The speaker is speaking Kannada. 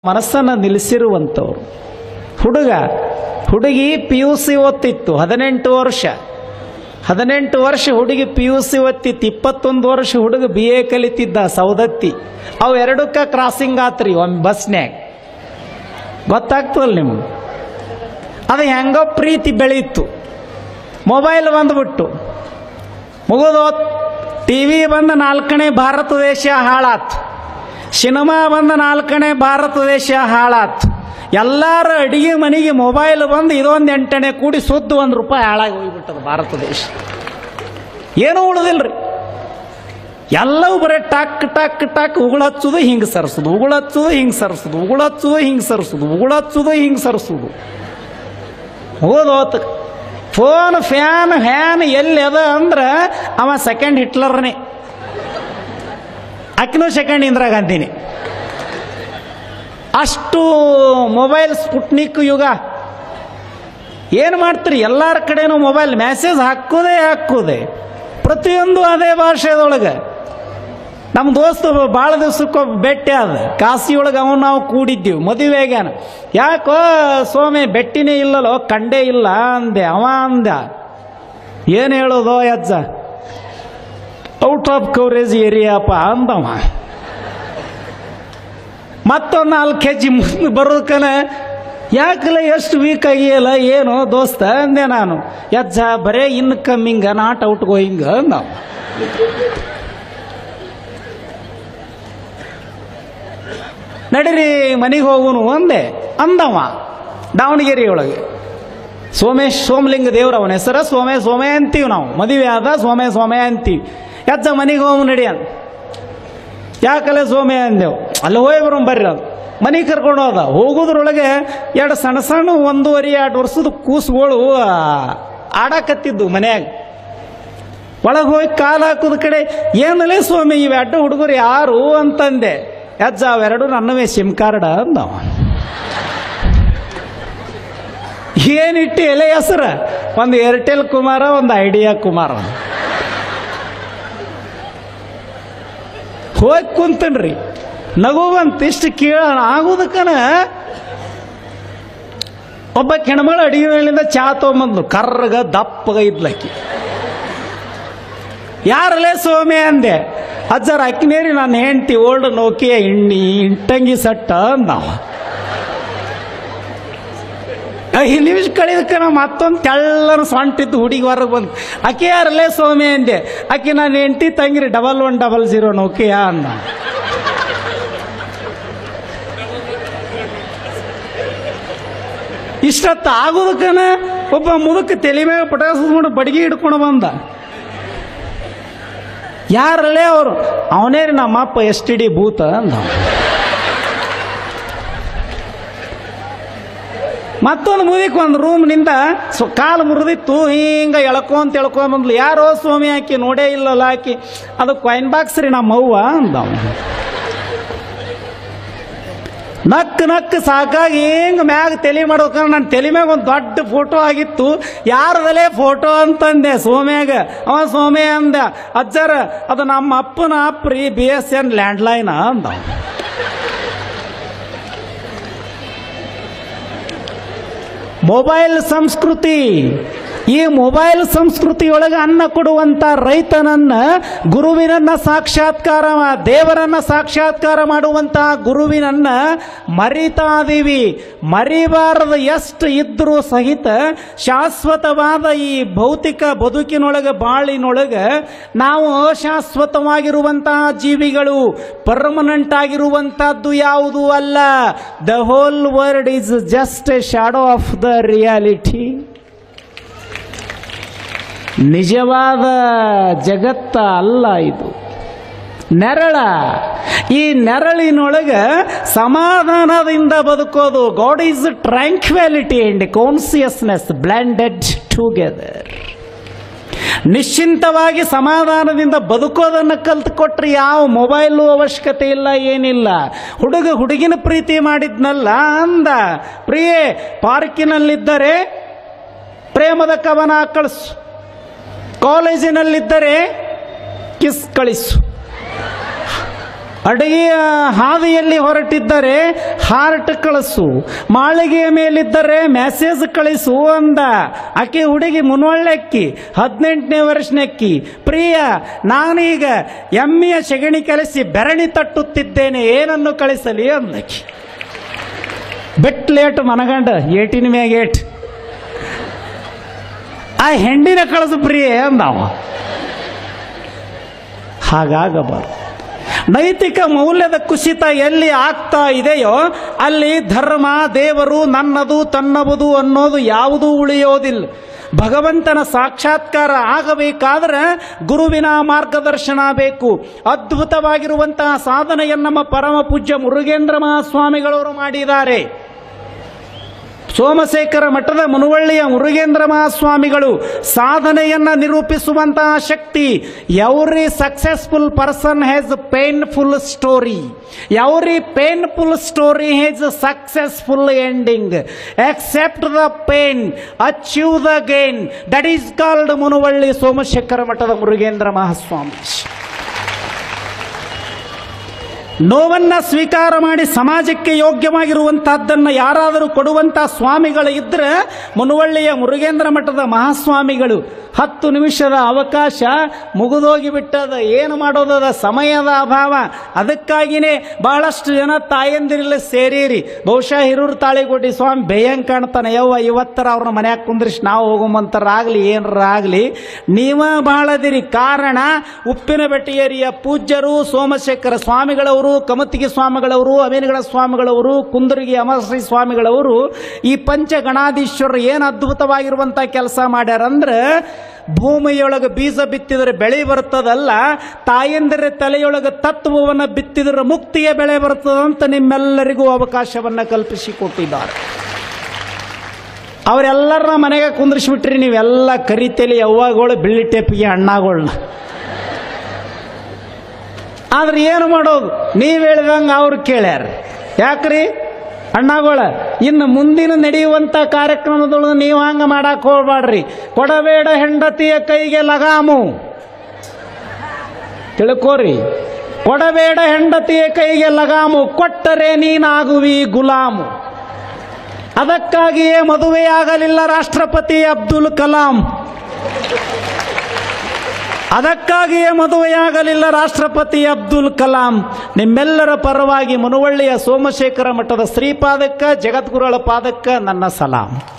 ಮನಸ್ಸನ್ನು ನಿಲ್ಲಿಸಿರುವಂಥವ್ರು ಹುಡುಗ ಹುಡುಗಿ ಪಿ ಯು ಸಿ ಓದ್ತಿತ್ತು ಹದಿನೆಂಟು ವರ್ಷ ಹದಿನೆಂಟು ವರ್ಷ ಹುಡುಗಿ ಪಿ ಯು ಸಿ ಓದ್ತಿತ್ತು ಇಪ್ಪತ್ತೊಂದು ವರ್ಷ ಹುಡುಗ ಬಿ ಎ ಕಲಿತಿದ್ದ ಸೌದತ್ತಿ ಅವು ಎರಡಕ್ಕ ಕ್ರಾಸಿಂಗ್ ಆತ್ರಿ ಒಂದು ಬಸ್ನ್ಯಾಗ ಗೊತ್ತಾಗ್ತದಲ್ಲ ನಿಮ್ಗೆ ಅದು ಹೆಂಗೋ ಪ್ರೀತಿ ಬೆಳೀತು ಮೊಬೈಲ್ ಬಂದ್ಬಿಟ್ಟು ಮುಗಿದು ಟಿ ವಿ ಬಂದ ನಾಲ್ಕನೇ ಭಾರತ ದೇಶ ಹಾಳಾತು ಸಿನಿಮಾ ಬಂದ ನಾಲ್ಕನೇ ಭಾರತ ದೇಶ ಹಾಳಾತು ಎಲ್ಲರ ಅಡಿಗೆ ಮನೆಗೆ ಮೊಬೈಲ್ ಬಂದು ಇದೊಂದು ಎಂಟನೇ ಕೂಡಿ ಸುದ್ದು ಒಂದು ರೂಪಾಯಿ ಹಾಳಾಗಿ ಹೋಗ್ಬಿಟ್ಟದ ಭಾರತ ದೇಶ ಏನೂ ಉಳಿದಿಲ್ರಿ ಎಲ್ಲವೂ ಬರೀ ಟಕ್ ಟಕ್ ಟಕ್ ಉಗುಳಚ್ಚುದು ಹಿಂಗೆ ಸರ್ಸುದು ಉಗುಳಚ್ಚುದು ಹಿಂಗೆ ಸರ್ಸುದು ಉಗುಳಚ್ಚುದು ಹಿಂಗೆ ಸರ್ಸುದು ಉಗುಳಚ್ಚುದು ಹಿಂಗೆ ಸರ್ಸುದು ಹೋದೋತ ಫೋನ್ ಫ್ಯಾನ್ ಹ್ಯಾನ್ ಎಲ್ಲಿ ಅದ ಅಂದ್ರೆ ಅವ ಸೆಕೆಂಡ್ ಹಿಟ್ಲರ್ನೇ ಅಕ್ನೂ ಸೆಕೆಂಡ್ ಇಂದಿರಾ ಗಾಂಧಿನಿ ಅಷ್ಟು ಮೊಬೈಲ್ ಸ್ಪುಟ್ನಿಕ್ ಯುಗ ಏನು ಮಾಡ್ತೀರಿ ಎಲ್ಲರ ಕಡೆನೂ ಮೊಬೈಲ್ ಮೆಸೇಜ್ ಹಾಕೋದೇ ಹಾಕೋದೆ ಪ್ರತಿಯೊಂದು ಅದೇ ಭಾಷೆದೊಳಗೆ ನಮ್ಮ ದೋಸ್ತ ಭಾಳ ದಿವ್ಸಕ್ಕೊಬ್ಬ ಭೇಟಿ ಆದ ಕಾಸಿಯೊಳಗೆ ಅವನು ನಾವು ಕೂಡಿದ್ದೀವಿ ಮದುವೆಗ್ಯಾನ ಯಾಕೋ ಸ್ವಾಮಿ ಬೆಟ್ಟಿನೇ ಇಲ್ಲಲ್ಲೋ ಕಂಡೇ ಇಲ್ಲ ಅಂದೆ ಅವ ಅಂದ ಏನು ಹೇಳೋದು ಅಜ್ಜ ಔಟ್ ಆಫ್ ಕವರೇಜ್ ಏರಿಯಾಪ ಅಂದವ ಮತ್ತೊಂದು ನಾಲ್ಕು ಹೆಜ್ಜೆ ಮುಂದೆ ಬರೋದಕ್ಕನ ಯಾಕಲ್ಲ ಎಷ್ಟು ವೀಕ್ ಆಗಿಯಲ್ಲ ಏನು ದೋಸ್ತ ಅಂದೆ ನಾನು ಯಜ್ಜ ಬರೇ ಇನ್ಕಮಿಂಗ ನಾಟ್ ಔಟ್ ಗೋಯಿಂಗ್ ಅಂದ ನಡೀರಿ ಮನೆಗೆ ಹೋಗುನು ಅಂದೆ ಅಂದವ ದಾವಣಗೆರೆ ಒಳಗೆ ಸೋಮೇಶ್ ಸೋಮಲಿಂಗ ದೇವ್ರ ಅವನ ಹೆಸರ ಸೋಮೆ ಸೋಮೆ ಅಂತೀವಿ ನಾವು ಮದುವೆ ಆದ ಸೋಮೆ ಸೋಮೆ ಅಂತೀವಿ ಯಜ್ಜ ಮನೆಗೆ ಹೋಗು ನಡಿ ಅಂತ ಯಾಕಲೆ ಸೋಮೆ ಅಂದೆವು ಅಲ್ಲಿ ಹೋಗಿ ಬರೋಣ ಬರ್ರಿ ಅದು ಮನೆಗೆ ಕರ್ಕೊಂಡು ಹೋದ ಹೋಗೋದ್ರೊಳಗೆ ಎರಡು ಸಣ್ಣ ಸಣ್ಣ ಒಂದೂವರೆ ಎರಡು ವರ್ಷದ ಕೂಸುಗಳು ಆಡಾಕತ್ತಿದ್ದು ಮನ್ಯಾಗ ಒಳಗೆ ಹೋಗಿ ಕಾಲು ಹಾಕೋದ ಕಡೆ ಏನಲೇ ಸ್ವಾಮಿ ಇವೆರಡು ಹುಡುಗರು ಯಾರು ಅಂತಂದೆ ಯಜ್ಜ ಅವೆರಡು ನನ್ನವೇ ಸಿಮ್ ಕಾರ್ಡ್ ಅಂದವ ಏನಿಟ್ಟು ಎಲೆ ಹೆಸರ ಒಂದು ಏರ್ಟೆಲ್ ಕುಮಾರ ಒಂದು ಐಡಿಯಾ ಕುಮಾರ ಹೋಗಿ ಕುಂತನ್ರಿ ನಗು ಬಂತು ಇಷ್ಟು ಕೇಳೋಣ ಆಗೋದಕ್ಕನ ಒಬ್ಬ ಹೆಣ್ಮಗಳು ಅಡಿಗೆ ಮೇಲಿಂದ ಚಾ ತೊಗೊಂಬಂದ್ಲು ಕರ್ರಗ ದಪ್ಪಗ ಇದ್ಲಕ್ಕಿ ಯಾರಲ್ಲೇ ಸೋಮೆ ಅಂದೆ ಅಜ್ಜರ ಅಕ್ಕಿನೇರಿ ನಾನು ಹೆಂಡತಿ ಓಲ್ಡ್ ನೋಕಿಯ ಇಣ್ಣಿ ಇಂಟಂಗಿ ಸಟ್ಟ ಅಂದವ ಐದು ನಿಮಿಷ ಕಳೆದಕ್ಕೆ ನಾ ಮತ್ತೊಂದು ತೆಳ್ಳನ ಸೊಂಟಿದ್ದು ಹುಡುಗಿ ಹೊರಗೆ ಬಂದು ಆಕೆ ಯಾರಲ್ಲೇ ಸೋಮೆ ಅಂದೆ ಆಕೆ ನಾನು ಹೆಂಡತಿ ತಂಗಿರಿ double one double zero Nokia ಅಂದ ಇಷ್ಟೊತ್ತು ಆಗೋದಕ್ಕನ ಒಬ್ಬ ಮುದುಕ ತಲೆ ಮೇಲೆ ಪಟಾಕಿಸ್ಕೊಂಡು ಬಡಿಗೆ ಹಿಡ್ಕೊಂಡು ಬಂದ ಯಾರಲ್ಲೇ ಅವರು ಅವನೇ ರೀ ನಮ್ಮ ಅಪ್ಪ ಎಸ್ ಟಿ ಡಿ ಭೂತ ಅಂದ ಮತ್ತೊಂದು ಮುದಿಕ್ ಒಂದು ರೂಮ್ನಿಂದ ಸೊ ಕಾಲು ಮುರಿದಿತ್ತು ಹಿಂಗ ಎಳ್ಕೊಂತ ಎಳ್ಕೊಂಡ್ ಬಂದ್ಲು ಯಾರೋ ಸ್ವಾಮಿ ಆಕಿ ನೋಡೇ ಇಲ್ಲಲ್ಲ ಆಕಿ ಅದು ಕಾಯಿನ್ ಬಾಕ್ಸ್ ರೀ ನಮ್ಮ ಅವ್ವ ಅಂದ ಅವ. ನಕ್ ನಕ್ ಸಾಕಾಗಿ ಹಿಂಗ ಮ್ಯಾಗ ತಲೆ ಮಾಡ್ಬೇಕಂದ್ರೆ ನನ್ನ ತಲೆ ಮ್ಯಾಗ ಒಂದು ದೊಡ್ಡ ಫೋಟೋ ಆಗಿತ್ತು ಯಾರದಲ್ಲೇ ಫೋಟೋ ಅಂತಂದೆ ಸೋಮ್ಯಾಗ ಅವ ಸೋಮೆ ಅಂದ ಅಜ್ಜರ ಅದು ನಮ್ಮ ಅಪ್ಪನ ಅಪ್ರಿ ಬಿ ಎಸ್ ಎನ್ ಲ್ಯಾಂಡ್ಲೈನ್ ಅಂದ ಅವ. ಮೊಬೈಲ್ ಸಂಸ್ಕೃತಿ ಈ ಮೊಬೈಲ್ ಸಂಸ್ಕೃತಿಯೊಳಗೆ ಅನ್ನ ಕೊಡುವಂತ ರೈತನನ್ನ ಗುರುವಿನನ್ನ ಸಾಕ್ಷಾತ್ಕಾರ ಮಾ- ದೇವರನ್ನ ಸಾಕ್ಷಾತ್ಕಾರ ಮಾಡುವಂತಹ ಗುರುವಿನನ್ನ ಮರಿತಾದೀವಿ ಮರಿಬಾರದ ಎಷ್ಟು ಇದ್ರೂ ಸಹಿತ ಶಾಶ್ವತವಾದ ಈ ಭೌತಿಕ ಬದುಕಿನೊಳಗೆ ಬಾಳಿನೊಳಗೆ ನಾವು ಅಶಾಶ್ವತವಾಗಿರುವಂತಹ ಜೀವಿಗಳು ಪರ್ಮನೆಂಟ್ ಆಗಿರುವಂತಹದ್ದು ಯಾವುದು ಅಲ್ಲ the whole world is just a shadow of the reality ನಿಜವಾದ ಜಗತ್ತ ಅಲ್ಲ ಇದು ನೆರಳ ಈ ನೆರಳಿನೊಳಗೆ ಸಮಾಧಾನದಿಂದ ಬದುಕೋದು God is tranquility and consciousness blended together ನಿಶ್ಚಿಂತವಾಗಿ ಸಮಾಧಾನದಿಂದ ಬದುಕೋದನ್ನು ಕಲ್ತುಕೊಟ್ರೆ ಯಾವ ಮೊಬೈಲು ಅವಶ್ಯಕತೆ ಇಲ್ಲ ಏನಿಲ್ಲ ಹುಡುಗ ಹುಡುಗಿನ ಪ್ರೀತಿ ಮಾಡಿದ್ನಲ್ಲ ಅಂದ ಪ್ರಿಯೆ ಪಾರ್ಕಿನಲ್ಲಿದ್ದರೆ ಪ್ರೇಮದ ಕವನ ಕಳಿಸು ಕಾಲೇಜಿನಲ್ಲಿದ್ದರೆ ಕಿಸ್ ಕಳಿಸು ಅಡುಗೆಯ ಹಾದಿಯಲ್ಲಿ ಹೊರಟಿದ್ದರೆ ಹಾರ್ಟ್ ಕಳಿಸು ಮಾಳಿಗೆಯ ಮೇಲಿದ್ದರೆ ಮೆಸೇಜ್ ಕಳಿಸು ಅಂದ ಆಕೆ ಹುಡುಗಿ ಮುನೊಳ್ಳೆಕ್ಕಿ ಹದಿನೆಂಟನೇ ವರ್ಷನಕ್ಕಿ ಪ್ರಿಯ ನಾನೀಗ ಎಮ್ಮೆಯ ಸೆಗಣಿ ಕಲಿಸಿ ಬೆರಣಿ ತಟ್ಟುತ್ತಿದ್ದೇನೆ ಏನನ್ನು ಕಳಿಸಲಿ ಅಂದಕ್ಕಿ ಬೆಟ್ ಲೇಟ್ ಮನಗಂಡ ಏಟಿನ ಮ್ಯಾಗ ಏಟ್ ಆ ಹೆಂಡಿನ ಕಳಿಸು ಪ್ರಿಯೆ ಅಂದವ ಹಾಗಾಗಬಾರದು ನೈತಿಕ ಮೌಲ್ಯದ ಕುಸಿತ ಎಲ್ಲಿ ಆಗ್ತಾ ಇದೆಯೋ ಅಲ್ಲಿ ಧರ್ಮ ದೇವರು ನನ್ನದು ತನ್ನವುದು ಅನ್ನೋದು ಯಾವುದೂ ಉಳಿಯೋದಿಲ್ಲ ಭಗವಂತನ ಸಾಕ್ಷಾತ್ಕಾರ ಆಗಬೇಕಾದ್ರೆ ಗುರುವಿನ ಮಾರ್ಗದರ್ಶನ ಬೇಕು ಅದ್ಭುತವಾಗಿರುವಂತಹ ಸಾಧನೆಯನ್ನು ನಮ್ಮ ಪರಮ ಪೂಜ್ಯ ಮುರುಗೇಂದ್ರ ಮಹಾಸ್ವಾಮಿಗಳವರು ಮಾಡಿದ್ದಾರೆ ಸೋಮಶೇಖರ ಮಠದ ಮುನುವಳ್ಳಿಯ ಮುರುಗೇಂದ್ರ ಮಹಾಸ್ವಾಮಿಗಳು ಸಾಧನೆಯನ್ನ ನಿರೂಪಿಸುವಂತಹ ಶಕ್ತಿ every successful person has painful story every painful story has successful ending accept the pain achieve the gain that is called Munuvalli Somashekhara ಮಠದ ಮುರುಗೇಂದ್ರ ಮಹಾಸ್ವಾಮಿ ನೋವನ್ನ ಸ್ವೀಕಾರ ಮಾಡಿ ಸಮಾಜಕ್ಕೆ ಯೋಗ್ಯವಾಗಿರುವಂತಹದ್ದನ್ನು ಯಾರಾದರೂ ಕೊಡುವಂತಹ ಸ್ವಾಮಿಗಳು ಇದ್ರೆ ಮುನುವಳ್ಳಿಯ ಮುರುಗೇಂದ್ರ ಮಠದ ಮಹಾಸ್ವಾಮಿಗಳು ಹತ್ತು ನಿಮಿಷದ ಅವಕಾಶ ಮುಗಿದೋಗಿ ಬಿಟ್ಟದ ಏನು ಮಾಡೋದದ ಸಮಯದ ಅಭಾವ ಅದಕ್ಕಾಗಿಯೇ ಬಹಳಷ್ಟು ಜನ ತಾಯಂದಿರಲ್ಲಿ ಸೇರೀರಿ ಬಹುಶಃ ಹಿರೂರು ತಾಳಿಗೋಟಿ ಸ್ವಾಮಿ ಬೇಯಂಗ್ ಕಾಣ್ತಾನೆ ಯವ್ವ ಇವತ್ತರ ಅವ್ರನ್ನ ಮನ್ಯಾಗ ಕುಂದ್ರಿಸಿ ನಾವು ಹೋಗುಮಂತರಾಗ್ಲಿ ಏನರ ಆಗಲಿ ನೀವ ಬಹಳದಿರಿ ಕಾರಣ ಉಪ್ಪಿನ ಬೆಟ್ಟಿಯರಿಯ ಪೂಜ್ಯರು ಸೋಮಶೇಖರ ಸ್ವಾಮಿಗಳವರು ಕಮತಿಗೆ ಸ್ವಾಮಿಗಳವರು ಅಮೇನಿಗಳ ಸ್ವಾಮಿಗಳವರು ಕುಂದರ್ಗಿ ಅಮರಶ್ರೀ ಸ್ವಾಮಿಗಳವರು ಈ ಪಂಚಗಣಾಧೀಶ್ವರರು ಏನು ಅದ್ಭುತವಾಗಿರುವಂಥ ಕೆಲಸ ಮಾಡ್ಯಾರಂದ್ರೆ ಭೂಮಿಯೊಳಗೆ ಬೀಜ ಬಿತ್ತಿದರೆ ಬೆಳೆ ಬರ್ತದಲ್ಲ ತಾಯಂದಿರ ತಲೆಯೊಳಗೆ ತತ್ವವನ್ನು ಬಿತ್ತಿದರೆ ಮುಕ್ತಿಯ ಬೆಳೆ ಬರ್ತದಂತ ನಿಮ್ಮೆಲ್ಲರಿಗೂ ಅವಕಾಶವನ್ನು ಕಲ್ಪಿಸಿಕೊಟ್ಟಿದ್ದಾರೆ ಅವರೆಲ್ಲರನ್ನ ಮನೆಗೆ ಕುಂದ್ರಿಸ್ಬಿಟ್ರಿ ನೀವೆಲ್ಲ ಕರಿತೇಲಿ ಯವ್ವಾಗಳು ಬಿಳ್ಳಿ ಟೇಪಿಗೆ ಅಣ್ಣಗಳನ್ನ ಆದ್ರೆ ಏನು ಮಾಡೋದು ನೀವು ಹೇಳಿದಂಗೆ ಅವ್ರು ಕೇಳ್ಯಾರ ಯಾಕ್ರಿ ಅಣ್ಣಗಳ ಇನ್ನು ಮುಂದಿನ ನಡೆಯುವಂಥ ಕಾರ್ಯಕ್ರಮದೊಳಗೆ ನೀವು ಹಂಗೆ ಮಾಡಕ್ಕೆ ಹೋಗ್ಬೇಡ್ರಿ ಕೊಡಬೇಡ ಹೆಂಡತಿಯ ಕೈಗೆ ಲಗಾಮು ತಿಳ್ಕೋರಿ ಕೊಡಬೇಡ ಹೆಂಡತಿಯ ಕೈಗೆ ಲಗಾಮು ಕೊಟ್ಟರೆ ನೀನಾಗುವಿ ಗುಲಾಮು ಅದಕ್ಕಾಗಿಯೇ ಮದುವೆಯಾಗಲಿಲ್ಲ ರಾಷ್ಟ್ರಪತಿ ಅಬ್ದುಲ್ ಕಲಾಂ ಅದಕ್ಕಾಗಿಯೇ ಮದುವೆಯಾಗಲಿಲ್ಲ ರಾಷ್ಟ್ರಪತಿ ಅಬ್ದುಲ್ ಕಲಾಂ ನಿಮ್ಮೆಲ್ಲರ ಪರವಾಗಿ ಮುನುವಳ್ಳಿಯ ಸೋಮಶೇಖರ ಮಠದ ಶ್ರೀಪಾದಕ್ಕ ಜಗದ್ಗುರುಗಳ ಪಾದಕ್ಕ ನನ್ನ ಸಲಾಂ